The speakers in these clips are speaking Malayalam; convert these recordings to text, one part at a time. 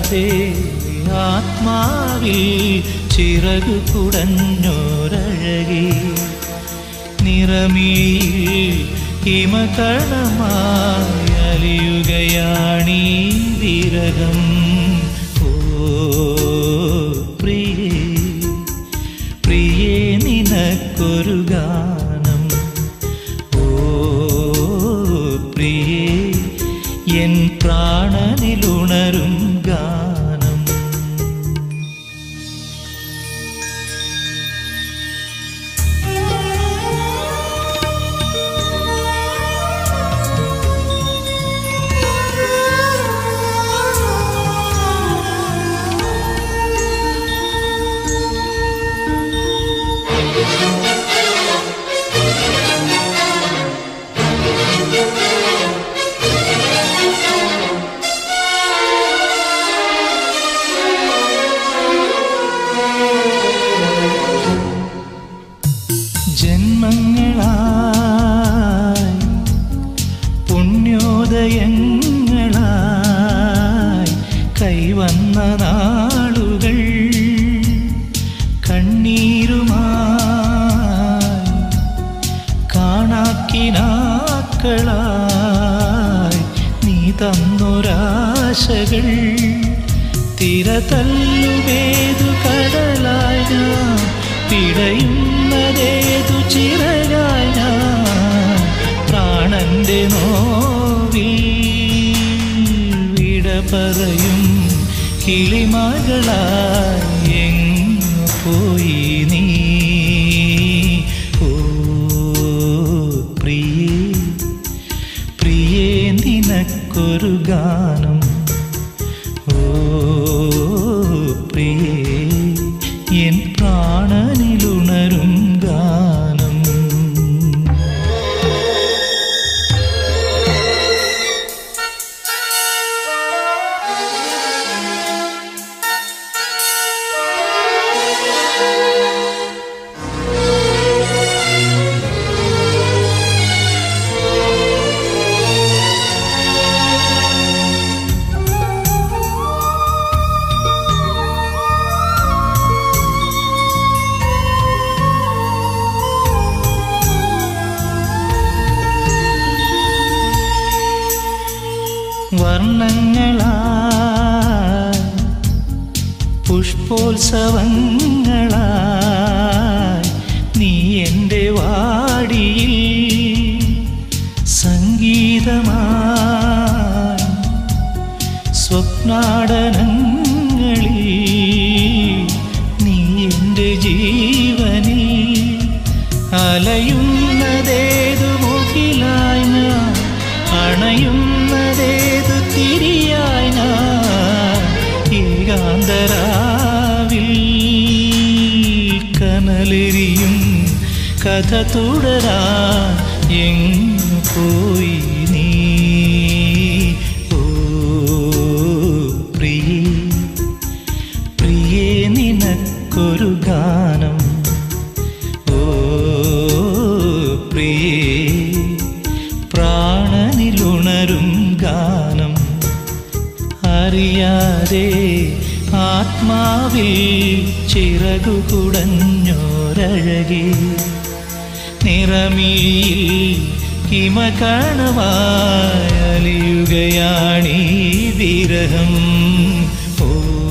അറിയാതെ ആത്മാവിൽ ചിറകു കുടഞ്ഞോരഴകി നിറമിഴിയിൽ ഹിമകണമായി അലിയുകയാണീ വിരഹം ഓ പ്രിയേ പ്രിയേ നിനക്കൊരു ഗാനം ഓ പ്രിയേ എൻ പ്രാണനിലുണരും ഗാനം ജന്മങ്ങളായി പുണ്യോദയങ്ങളായി കൈവന്ന നാളുകൾ കണ്ണീരുമായി കാണാക്കിനാക്കളായി നീ തന്നൊരാശകൾ തിര തല്ലുമേതു കടലായി ഞാൻ പിടയുന്നതേതു ചിറകായി ഞാൻ പ്രാണന്റെ നോവിൽ വിട പറയും കിളിമകളായി എങ്ങു പോയി നീ ഓ പ്രിയേ പ്രിയേ നിനക്കൊരു ഗാനം ഓ പ്രിയേ എൻ പ്രാണനിലുണരും ഗാനം വർണ്ണങ്ങളായി പുഷ്പോത്സവങ്ങളായി നീ എൻ്റെ വാടിയിൽ സംഗീതമായി സ്വപ്നാടനങ്ങളിൽ നീ എൻ്റെ ജീവനിൽ അലയുന്നതേതു മുകിലായി ഞാൻ അണയുന്നതേതു തിരിയായി ഞാൻ ഏകാന്തരാവിൽ കനലെരിയും കഥ തുടരാൻ എങ്ങു പോയി നീ ഓ പ്രിയേ പ്രിയേ നിനക്കൊരു ഗാനം ഓ പ്രിയേ പ്രാണനിലുണരും ഗാനം അറിയാതെ ആത്മാവിൽ ചിറകു കുടഞ്ഞോരഴകി നിറമിഴിയിൽ ഹിമകണമായി അലിയുകയാണീ വിരഹം ഓ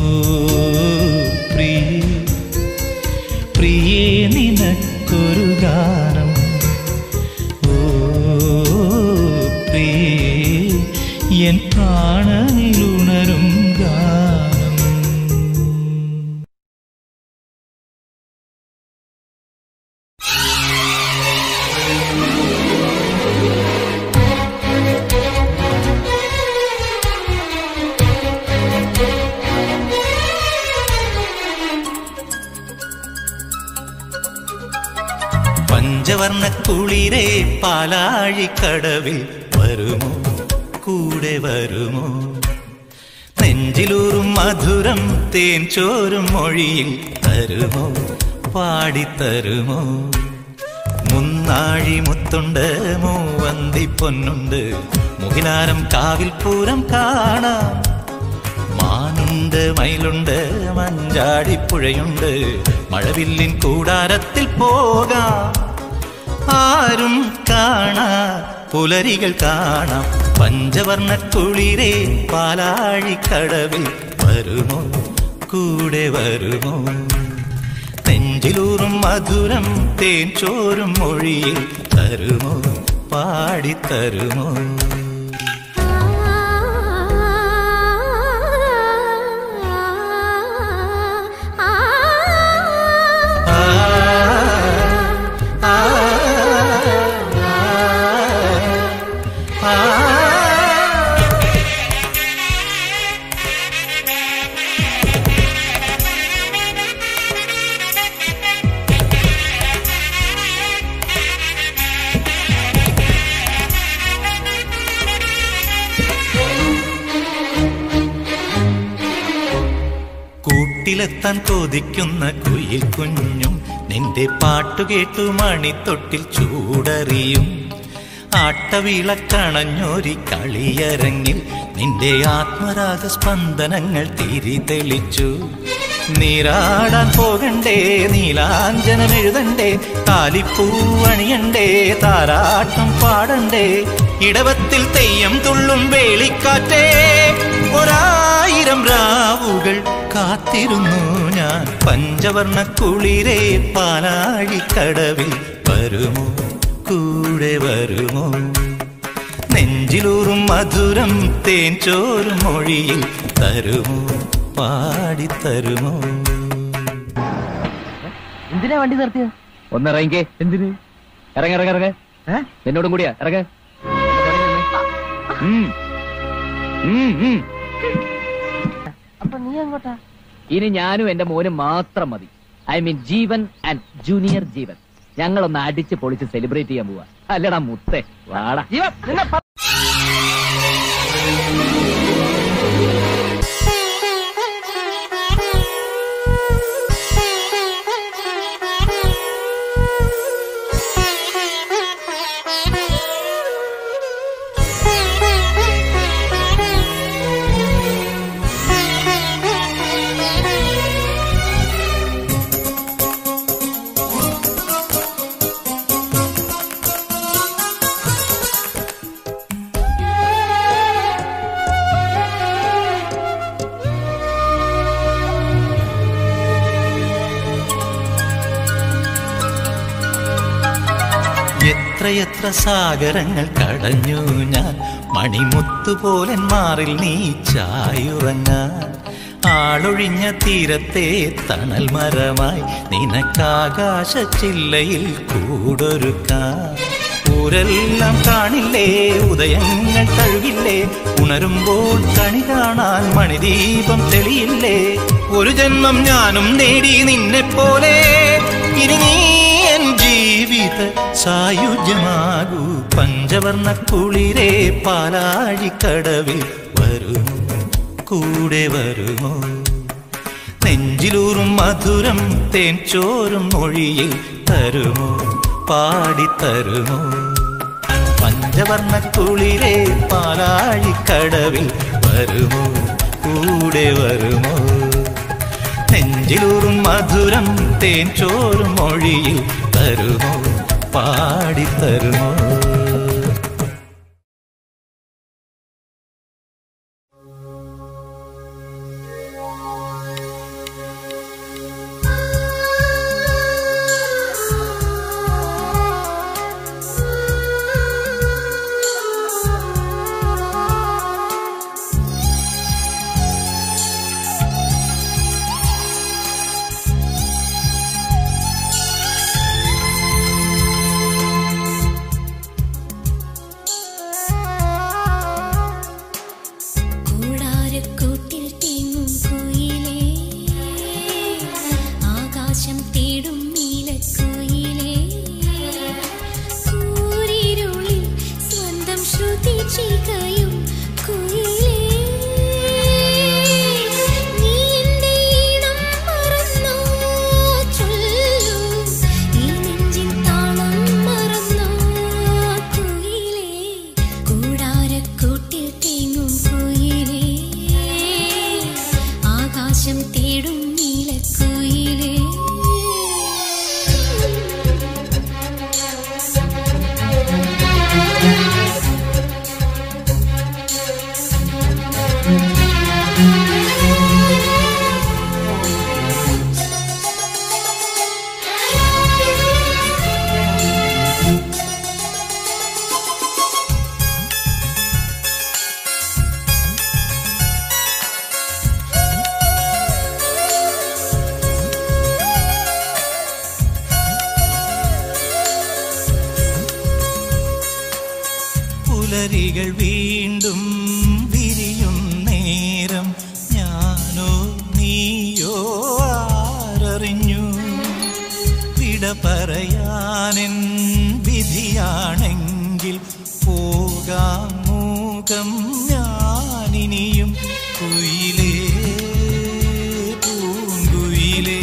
പ്രിയേ പ്രിയേ നിനക്കൊരു ഗാനം ഓ പ്രിയേ എൻ പ്രാണനിലുണരും ഗാനം പഞ്ചവർണ്ണ കുളിരേ പാലാഴിക്കടവിൽ വരുമോ കൂടെ വരുമോ നെഞ്ചിലൂറും മധുരം തേൻ ചോരും മൊഴിയിൽ തരുമോ പാടിത്തരുമോ മുന്നാഴി മുത്തുണ്ട് മൂവന്തി പൊന്നുണ്ട് മുകിലാരം കാവിൽ പൂരം കാണാം മാനും മഞ്ഞുണ്ട് മയിലുണ്ട് മഞ്ചാടിപ്പുഴയുണ്ട് മഴവില്ലിൻ കൂടാരത്തിൽ പോകാം ആരും കാണാ പുലരികൾ കാണാം പഞ്ചവർണ്ണ കുളിരേ പാലാഴിക്കടവിൽ വരുമോ കൂടെ വരുമോ നെഞ്ചിലൂറും മധുരം തേൻ ചോരും മൊഴിയിൽ തരുമോ പാടിത്തരുമോ ആ, ആ, ആ, ആ. കൂട്ടിലെത്താൻ കൊതിക്കുന്ന കുയിൽ കുഞ്ഞും നിന്റെ പാട്ടുകേട്ടു മണിത്തൊട്ടിൽ ചൂടറിയും ആട്ടവിളക്കണഞ്ഞൊരി കളിയരങ്ങിൽ നിന്റെ ആത്മരാഗ സ്പന്ദനങ്ങൾ തിരി തെളിച്ചു നീരാടാൻ പോകണ്ടേ നീലാഞ്ജനം എഴുതണ്ടേ താലിപ്പൂവണിയണ്ടേ താരാട്ടം പാടണ്ടേ ഇടവത്തിൽ തെയ്യം തുള്ളും വേളിക്കാറ്റേ ഒരായിരം രാവുകൾ കാത്തിരുന്നു ഞാൻ പഞ്ചവർണ്ണ കുളിരേ പാലാഴിക്കടവിൽ വരുമോ കൂടെ വരുമോ നെഞ്ചിലൂറും മധുരം തേൻ ചോരും മൊഴിയിൽ തരുമോ പാടിത്തരുമോ എന്തിനാ വണ്ടി നിർത്തിയത് ഒന്ന് ഇറങ്ങിക്കേ എന്തിന് ഇറങ്ങ ഇറങ്ങ ഇറങ്ങ എന്നോടും കൂടിയാ ഇറങ്ങ അപ്പൊ നീ അങ്ങോട്ടാ ഇനി ഞാനും എന്റെ മോനും മാത്രം മതി I mean Jeevan and junior Jeevan ഞങ്ങളൊന്ന് അടിച്ച് പൊളിച്ച് സെലിബ്രേറ്റ് ചെയ്യാൻ പോവാ അല്ലടാ മുത്തേ വാടാ എത്രയെത്ര സാഗരങ്ങൾ കടഞ്ഞു ഞാൻ മണിമുത്തുപോലൻ മാറിൽ നീ ചായുറങ്ങാൻ ആളൊഴിഞ്ഞ തീരത്തെ തണൽ മരമായി നിനക്കാകാശ ചില്ലയിൽ കൂടൊരുക്കാൻ ഊരെല്ലാം കാണില്ലേ ഉദയങ്ങൾ കഴുകില്ലേ ഉണരുമ്പോൾ കണി കാണാൻ മണിദീപം തെളിയില്ലേ ഒരു ജന്മം ഞാനും നേടി നിന്നെ പോലെ ഇനി നീ എൻ ജീവിത സായുജ്യമാകൂ പഞ്ചവർണ്ണ കുളിരേ പാലാഴിക്കടവിൽ വരുമോ കൂടെ വരുമോ നെഞ്ചിലൂറും മധുരം തേൻ ചോരും മൊഴിയിൽ തരുമോ പാടിത്തരുമോ പഞ്ചവർണ്ണ കുളിരേ പാലാഴിക്കടവിൽ വരുമോ കൂടെ വരുമോ നെഞ്ചിലൂറും മധുരം തേൻ ചോറും മൊഴിയിൽ തരുമോ പാടിത്തരുമോ പുലരികൾ വീണ്ടും വിരിയും നേരം ഞാനോ നീയോ ആരറിഞ്ഞു വിട പറയാനെൻ വിധിയാണെങ്കിൽ പോകാം മൂകം ഞാനിനിയും കുയിലേ പൂങ്കുയിലേ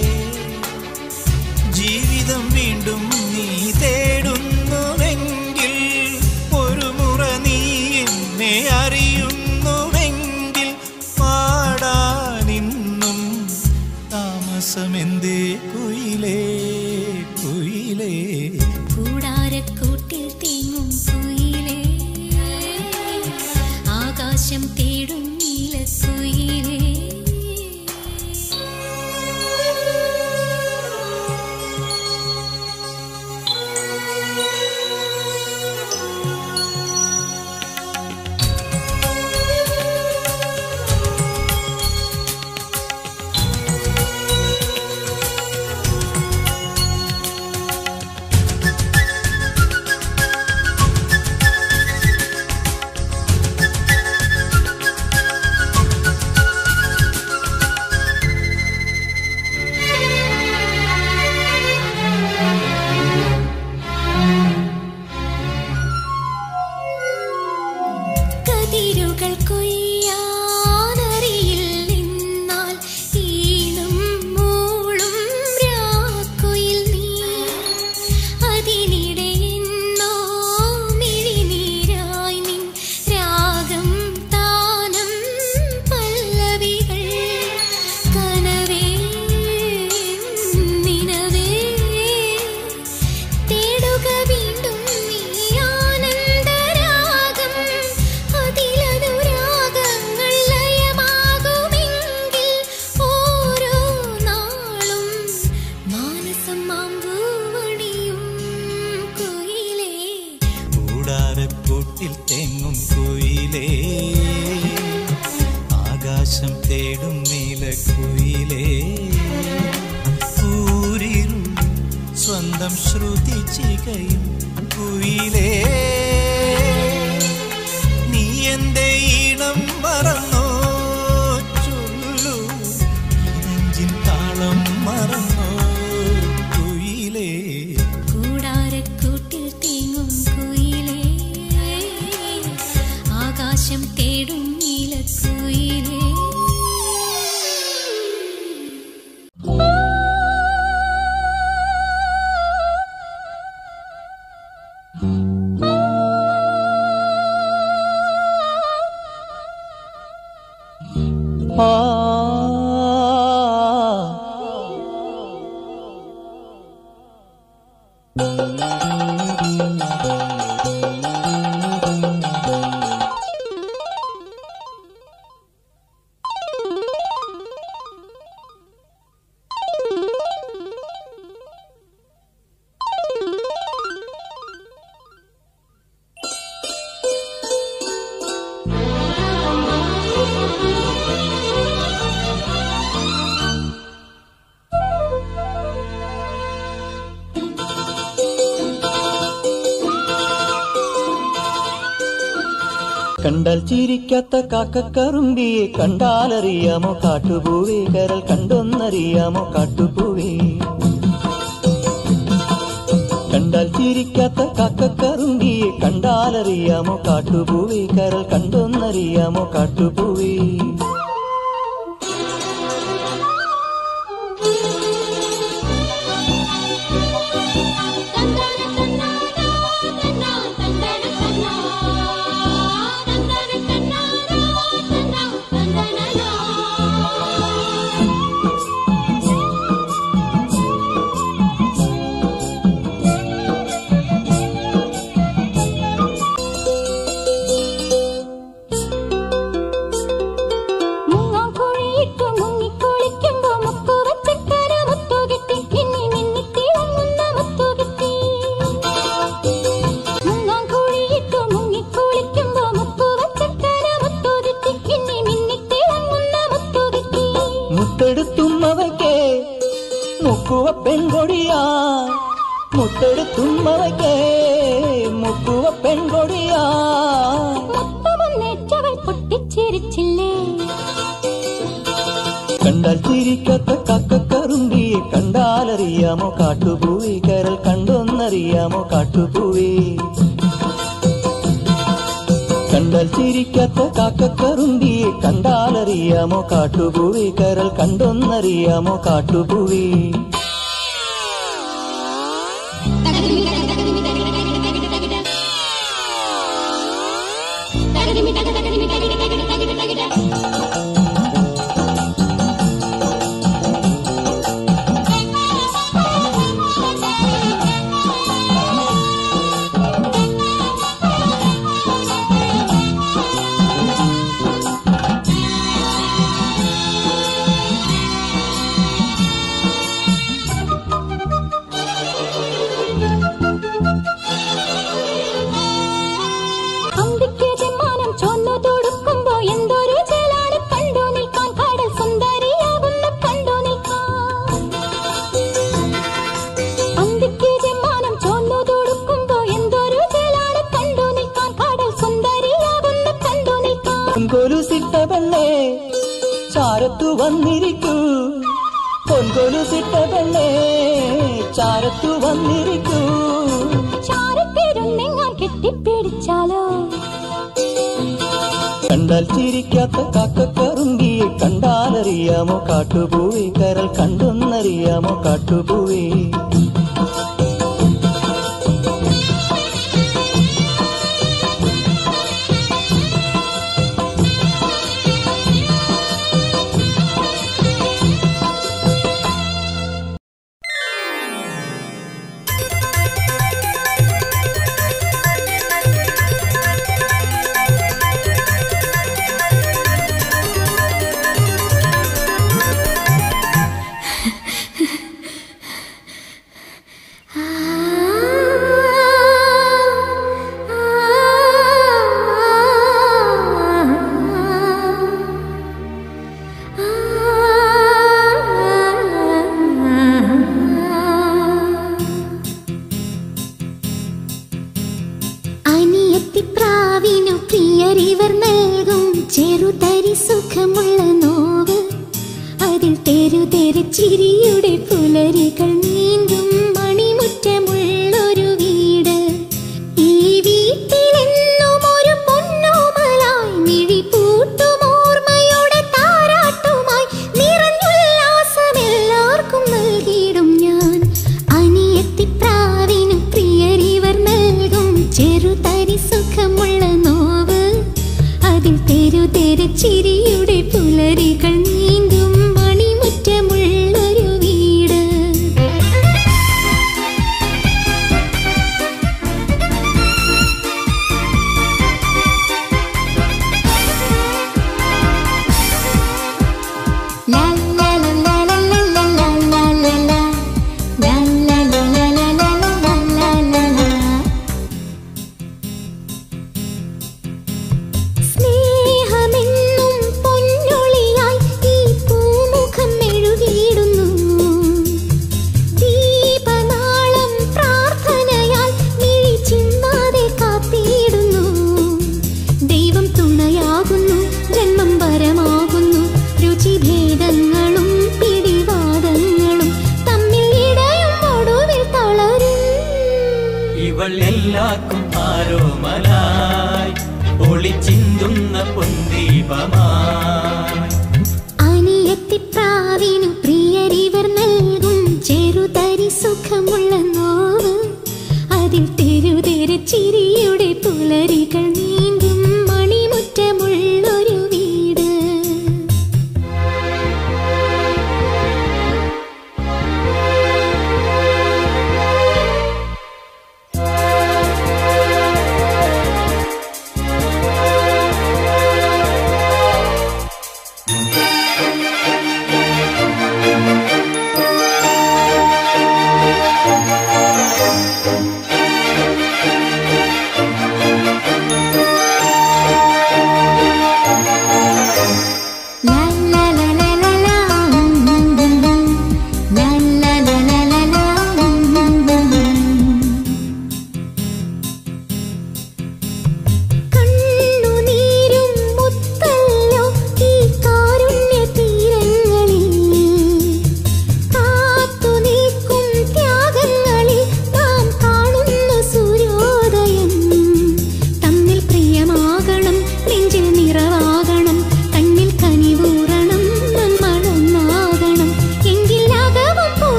ജീവിതം വീണ്ടും നീ തേടുന്നുവെങ്കിൽ ഒരു മുറ നീ എന്നെ അറിയുന്നുവെങ്കിൽ പാടാനിന്നും താമസമെന്തേ കുയിലേ കുയിലേ കൂടാരക്കൂട്ടിൽ തേങ്ങും കുയിലേ ആകാശം തേടും നീലക്കുയിലേ കതിരുകൾ കൊയ്യാനറിയിൽ നിന്നാൽ ഈണം മൂളും രാക്കുയിൽ നീ അതിനിടെ എന്നോ മിഴിനീരായി നിൻ രാഗം താനം പല്ലവികൾ കനവേ നിനവേ തേടുക വീണ്ടും നീ ആനന്ദരാഗം അതിലനുരാഗങ്ങൾ ലയമാകുമെങ്കിൽ ഓരോ നാളും മാനസം മാമ്പൂവണിയും കുയിലേ കൂടാരക്കൂട്ടിൽ തെങ്ങും കുയിലേ ആകാശം തേടും നീലക്കുയിലേ ഊരിരുൾ സ്വന്തം ശ്രുതി ചികയും കുയിലേ നീ എന്റെ ഈണം മറന്നോ ചൊല്ലു നെഞ്ചിൻ താളം മറന്നോ കുയിലേ കൂടാരക്കൂട്ടിൽ തേങ്ങും കുയിലേ ആകാശം തേടും നീലക്കുയിലേ കണ്ടാൽ ചിരിക്കാത്ത കാക്കക്കറുമ്പിയെ കണ്ടാലറിയാമോ കാട്ടുപൂവേ കരൽ കണ്ടൊന്നറിയാമോ കാട്ടുപൂവേ കണ്ടാൽ ചിരിക്കാത്ത കാക്കക്കറുമ്പിയെ കണ്ടാലറിയാമോ കാട്ടുപൂവേ കരൽ കണ്ടൊന്നറിയാമോ കാട്ടുപൂവേ മുങ്ങാക്കുഴിയിട്ട് മുങ്ങിക്കുളിക്കുമ്പോ മുക്കുവച്ചക്കര മുത്തുകിട്ടി ഇന്നി മിന്നിത്തിളങ്ങുന്ന മുത്തുകിട്ടി മുങ്ങാക്കുഴിയിട്ട് മുങ്ങിക്കുളിക്കുമ്പോ മുക്കുവച്ചക്കര മുത്തുകിട്ടി ഇന്നി മിന്നിത്തിളങ്ങുന്ന മുത്തുകിട്ടി മുത്തെടുത്തുമ്മവയ്ക്കേ മുക്കുവ പെൺകൊടിയാ മുത്തെടുത്തുമ്മവയ്ക്കേ മുക്കുവ പെൺകൊടിയാ മുത്തമൊന്നേറ്റവൾ പൊട്ടിച്ചിരിച്ചില്ലേ കണ്ടാൽ ചിരിക്കാത്ത കാക്കക്കറുമ്പിയെ കണ്ടാലറിയാമോ കാട്ടുപൂവി കരൽ കണ്ടൊന്നറിയാമോ കാട്ടുപൂവി കണ്ടാൽ ചിരിക്കാത്ത കാക്കക്കറുമ്പിയെ കണ്ടാലറിയാമോ കാട്ടുപൂവി കരൽ കണ്ടൊന്നറിയാമോ കാട്ടുപൂവി അന്തിക്ക് ജന്മാനം ചൊന്നു തൊടുക്കുമ്പോ എന്തൊരു ചേലാണ് കണ്ടു നിൽക്കാൻ കടൽ സുന്ദരിയാകുന്ന കണ്ടു നിൽക്കാൻ അന്തിക്ക് ജന്മാനം ചൊന്നു തൊടുക്കുമ്പോ എന്തൊരു ചേലാണ് കണ്ടു നിൽക്കാൻ കടൽ സുന്ദരിയാകുന്ന കണ്ടു നിൽക്കാൻ പൊൻകൊലുസിട്ട പെണ്ണേ ചാരത്തു വന്നിരിക്കൂ പൊൻകൊലുസിട്ട പെണ്ണേ ചാരത്തു വന്നിരിക്കൂ ചാരത്തിരുന്നെങ്ങാൻ കെട്ടിപ്പിടിച്ചാലോ കണ്ടാൽ ചിരിക്കാത്ത കാക്കക്കറുങ്കിയെ കണ്ടാലറിയാമോ കാട്ടുപൂവി കരൽ കണ്ടൊന്നറിയാമോ കാട്ടുപൂവി അനിയത്തിപ്രാവിനു പ്രിയരിവർ നൽകും ചെറുതരി സുഖമുള്ള നോവ് അതിൽ തെരുതെരു ചിരിയുടെ പുലരികൾ നീന്തും മണിമുറ്റമുള്ളൊരു വീട് ഈ വീട്ടിലെന്നും ഒരു പൊന്നോമലായി മിഴി പൂട്ടും ഓർമ്മയുടെ താരാട്ടുമായി നിറഞ്ഞുല്ലാസമെല്ലാവർക്കും നൽകിയിടും ഞാൻ അനിയത്തിപ്രാവിനു പ്രിയരിവർ നൽകും ചെറുതരി സുഖമുള്ള നോവ് അതിൽ തെരു തെരു ചിരിയുടെ പുലരികൾ നീന്തും മണിമുറ്റമുള്ളൊരു വീട് La la la la la la la la la la la. La la la la la la la la la la. സ്നേഹമെന്നും പൊന്നൊളിയായി ഈ പൂമുഖം മെഴുകിയിടുന്നു ദീപനാളം പ്രാർത്ഥനയാൽ മിഴി ചിമ്മാതെ കാത്തിയിടുന്നു ദൈവം തുണയാകുന്നു ജന്മം വരമാകുന്നു രുചിഭേദങ്ങളും പിടിവാദങ്ങളും തമ്മിൽ ഇടയും ഒടുവിൽ തളരും ഇവൾ എല്ലാവർക്കും ആരോമലായി ഒളിച്ചിന്തുന്ന പൊന്തീപമായി അനിയത്തിപ്രാവിനു പ്രിയരിവർ നൽകും ചെറുതരി സുഖമുള്ള നോവ് അതിൽ തെരുതെരു ചിരിയുടെ പുലരികൾ നീന്തും മണിമുറ്റമുള്ളൊരു വീട്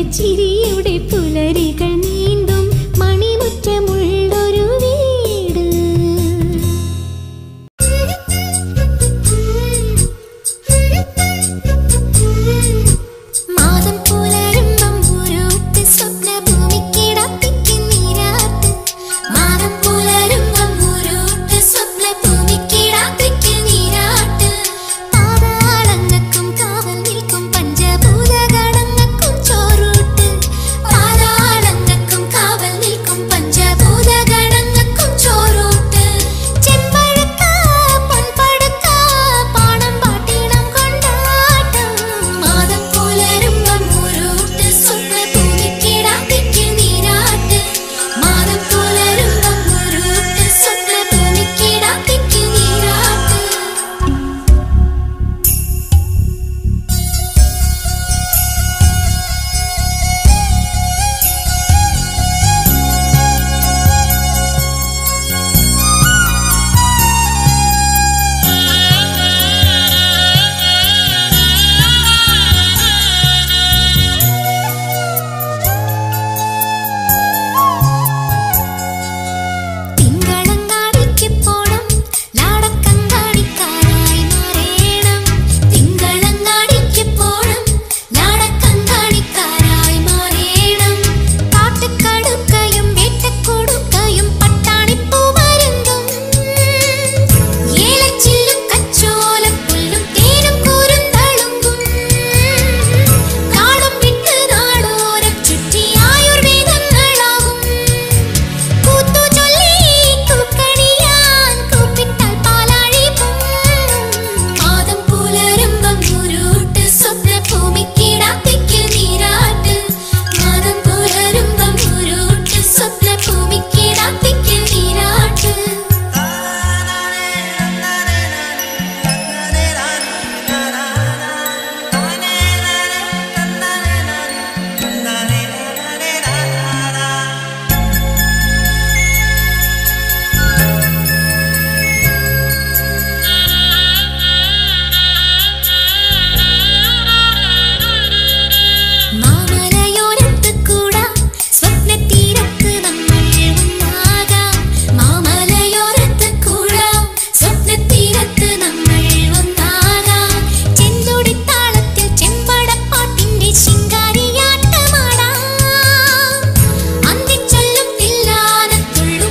ചിരിയുടെ പുലരികൾ നീന്തും മണിമുറ്റമുള്ളൊരു വീട് മാതം പുലരുമ്പം ഉരുട്ട് സ്വപ്നഭൂമിക്കിടപ്പിക്ക് നീരാട്ട് മാതം പുലരുമ്പം ഉരുട്ട് സ്വപ്നഭൂമിക്കിടപ്പിക്ക് നീരാട്ട് പാതാളങ്ങൾക്കും കാവൽ നിൽക്കും പഞ്ചഭൂതഗണങ്ങൾക്കും ചോറൂട്ട് പാതാളങ്ങൾക്കും കാവൽ നിൽക്കും പഞ്ചഭൂതഗണങ്ങൾക്കും ചോറൂട്ട് ചെമ്പഴക്ക പൊൻപടുക്ക പാണം പാട്ടിണം കൊണ്ടാട്ടം മാതം പുലരുമ്പം ഉരുട്ട് സ്വപ്നഭൂമിക്കിടാത്തിക്ക് നീരാട്ട് മാതം പുലരുമ്പം ഉരുട്ട് സ്വപ്നഭൂമിക്കിടാത്തിക്ക് നീരാട്ട് തിങ്കളങ്ങാടിക്ക് പോണം ലാടക്കങ്കാണിക്കാരായി മാറേണം തിങ്കളങ്ങാടിക്ക് പോണം ലാടക്കങ്കാണിക്കാരായി മാറേണം കാട്ടുകടുക്കയും വേട്ടക്കൊടുക്കയും പട്ടാണിപ്പൂമരുന്നും ഏലച്ചില്ലും കച്ചോലപ്പുല്ലും തേനും കൂരുന്തളുങ്കും കാടും വിട്ട് നാടോരം ചുറ്റി ആയുർവേദങ്ങളാകും കൂത്തു ചൊല്ലി കൂക്കണിയാൻ കൂപ്പിട്ടാൽ പാലാഴി മാതം പുലരുമ്പം ഉരുട്ട് സ്വപ്നഭൂമിക്കിടാത്തിക്ക് നീരാട്ട് മാതം പുലരുമ്പം ഉരുട്ട് സ്വപ്നഭൂമിക്കിടാത്തിക്ക് നീരാട്ട് മാമലയോരത്ത് കൂടാം സ്വപ്നത്തീരത്ത് നമ്മൾ ഒന്നാകാം മാമലയോരത്ത് കൂടാം സ്വപ്നത്തീരത്ത് നമ്മൾ ഒന്നാകാം ചെന്തുടിത്താളത്തിൽ ചെമ്പടപ്പാട്ടിന്റെ ശിങ്കാരിയാട്ടമാടാം അന്തിച്ചൊല്ലും തില്ലാനത്തുള്ളും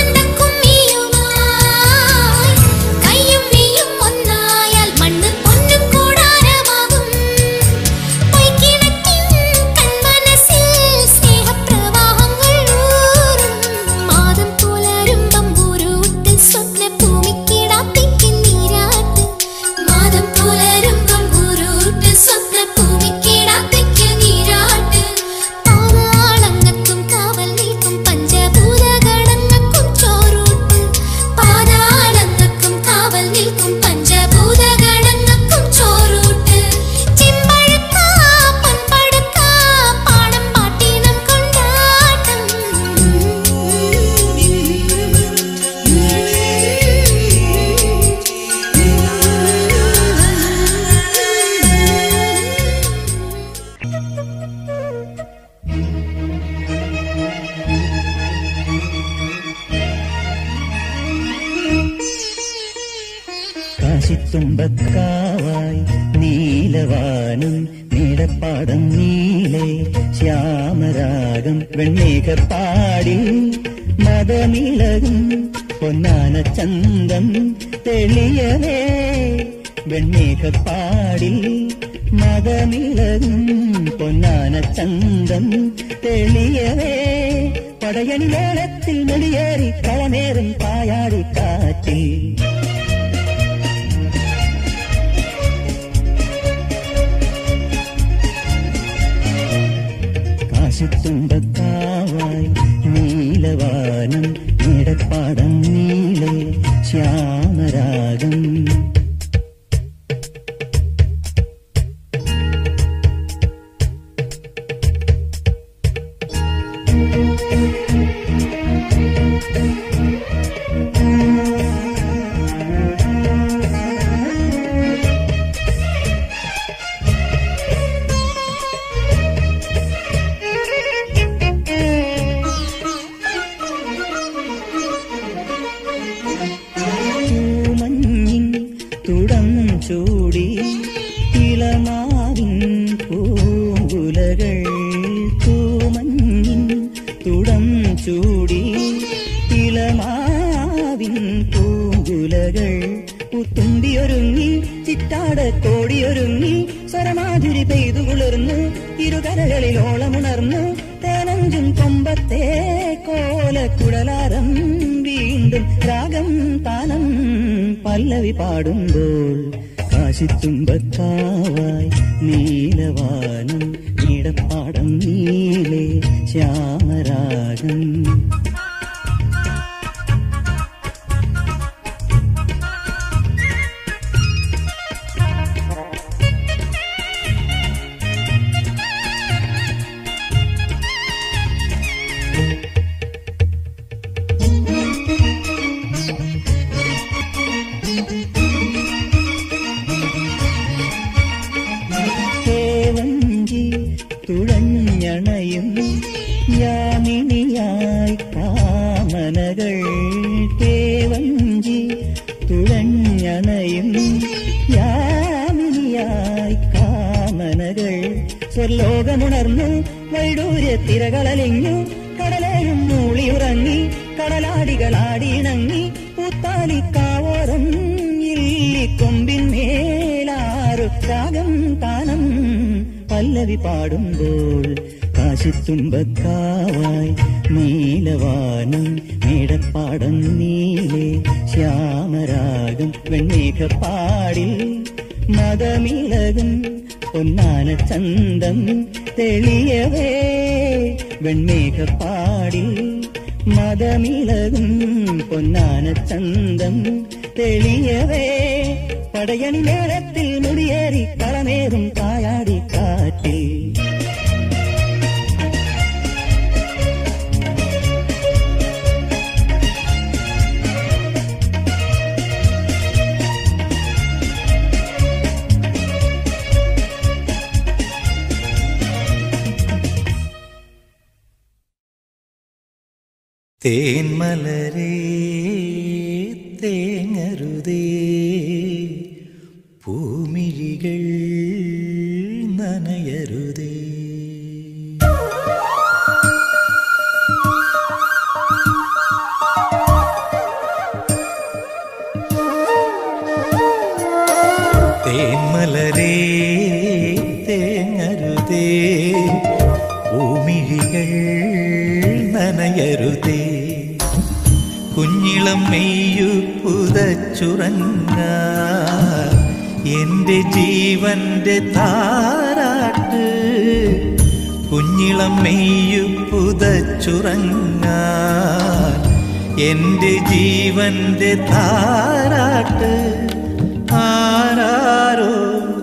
ആനന്ദക്കുമ്മിയുമായി കയ്യും മെയ്യും ഒന്നായാൽ മണ്ണ് പൊന്നും കൂടാരമാകും പൊയ്ക്കിണറ്റിൻ കൺമനസ്സിൽ സ്നേഹപ്രവാഹങ്ങൾ ഊറും. മാതം പുലരുമ്പം ഉരുട്ട് സ്വപ്നഭൂമിക്കിടാത്തിക്ക് നീരാട്ട്. മാതം പുലരുമ്പം ഉരുട്ട് സ്വപ്നഭൂമിക്കിടാത്തിക്ക് നീരാട്ട്. പാതാളങ്ങൾക്കും കാവൽ നിൽക്കും പഞ്ചഭൂതഗണങ്ങൾക്കും ചോറൂട്ട്. പാതാളങ്ങൾക്കും കാവൽ നിൽക്കും പഞ്ചഭൂതഗണങ്ങൾക്കും ചോറൂട്ട്. ചെമ്പഴക്ക, പൊൻപടുക്ക, പാണം പാട്ടിനം കൊണ്ടാട്ടം. കാശിത്തുമ്പക്കാവായി നീലവാനം നീടപ്പാടം നീലെ ശ്യാമരാഗം വെണ്ണേകപ്പാടി മതമിളകും പൊന്നാന ചന്തം തെളിയവേ വെണ്ണേകപ്പാടി മതമിളകും പൊന്നാന ചന്തം തെളിയവേ പടയണി മേളത്തിൽ നെടിയേറി കളനേറും പായാടി കാറ്റിൽ കാശിത്തുമ്പത്താവായി നീലവാനം നീടപ്പാടം നീലെ ശ്യാമരാഗം പൂങ്കുലകൾ തൂമഞ്ഞിൻ തുടം ചൂടി ഇളമാവിൻ പൂങ്കുലകൾ പുത്തുണ്ടിയൊരുങ്ങി ചിറ്റാട കോടിയൊരുങ്ങി സ്വരമാധുരി പെയ്തു കുളിർന്നു ഇരുകരകളിൽ ഓളമുണർന്നു തേനഞ്ചും കൊമ്പത്തെ കോലക്കുഴലാരം വീണ്ടും രാഗം താനം പല്ലവി പാടുമ്പോൾ കാശിത്തുമ്പക്കാവായി നീലവാനം നീടപ്പാടം നീലേ ശ്യാമരാഗം കേവഞ്ചി തുഴഞ്ഞണയും യാമിനിയായി കാമനകൾ കേവഞ്ചി തുഴഞ്ഞണയും യാമിനിയായി കാമനകൾ സ്വർലോകമുണർന്നു വൈഡൂര്യ തിരകളലിഞ്ഞു കടലേഴും മൂളിയുറങ്ങി കടലാടികളാടിയിണങ്ങി പൂത്താലിക്കാവോരം ഇല്ലിക്കൊമ്പിന്മേലാറു രാഗം താനം പല്ലവി പാടുമ്പോൾ കാശിത്തുമ്പക്കാവായി നീലവാനം മേടപ്പാടം നീലേ ശ്യാമരാഗം വെണ്ണേകപ്പാടിൽ മതമിളകും പൊന്നാന ചന്തം തെളിയവേ വെൺമേഘപ്പാടിൽ മതമിളകും പൊന്നാന ചന്തം തെളിയവേ പടയണി മേളത്തിൽ മുടിയേറി കളമേറും കായാടി കാറ്റിൽ തേന്മലരേ തേങ്ങരുതേ പൂമിഴികൾ നനയരുതേ തേന്മലരേ തേങ്ങരുതേ ഭൂമിഴികൾ നനയരുതേ കുഞ്ഞിളം മെയ്യു പുതച്ചുറങ്ങ എന്റെ ജീവന്റെ താരാട്ട് കുഞ്ഞിളം മെയ്യു പുതച്ചുറങ്ങ എന്റെ ജീവന്റെ താരാട്ട് ആരാരോ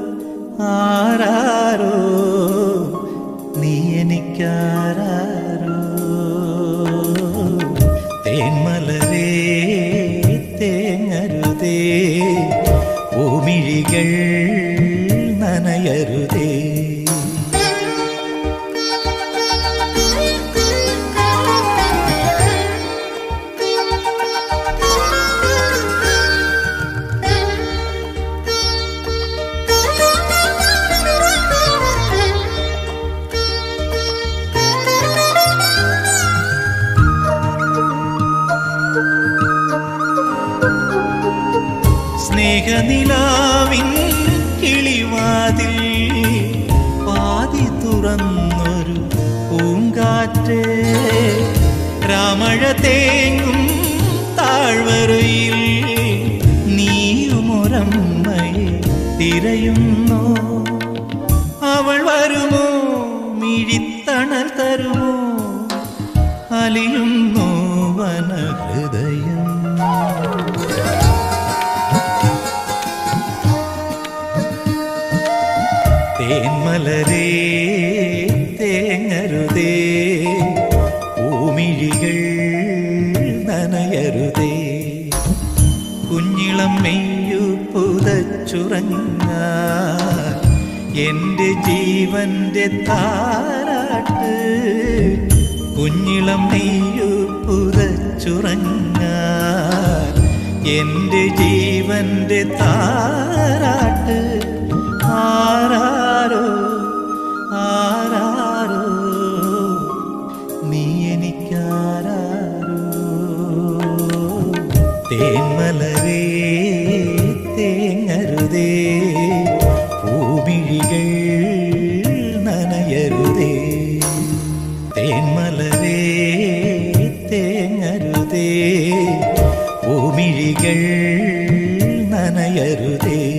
ആരാരോ നീ എനിക്കാരാരോ തേന്മലരേ തേങ്ങരുതേ ഭൂമിഴികൾ നനയരുതേ സ്നേഹനിലാവിൻ കിളിവാതിൽ പാതി തുറന്നൊരു പൂങ്കാറ്റ് രാമഴ തേങ്ങും താഴ്വരയിൽ നീയുമൊരമ്മയെ തിരയുന്നോ അവൾ വരുമോ മിഴിത്തണൽ തരുമോ അലിയുന്നോ വനഹൃദയം തേന്മലരേ തേങ്ങരുതേ പൂമിഴികൾ നനയരുതേ കുഞ്ഞിളം മെയ്യു പുതച്ചുറങ്ങ എന്റെ ജീവന്റെ താരാട്ട് കുഞ്ഞിളം നെയ്യു പുതച്ചുറങ്ങ എന്റെ ജീവന്റെ താരാട്ട് ആരാരോ ആരാ തേന്മലരേ തേങ്ങരുതേ പൂമിഴികൾ നനയരുതേ തേന്മലരേ തേങ്ങരുതേ പൂമിഴികൾ നനയരുതേ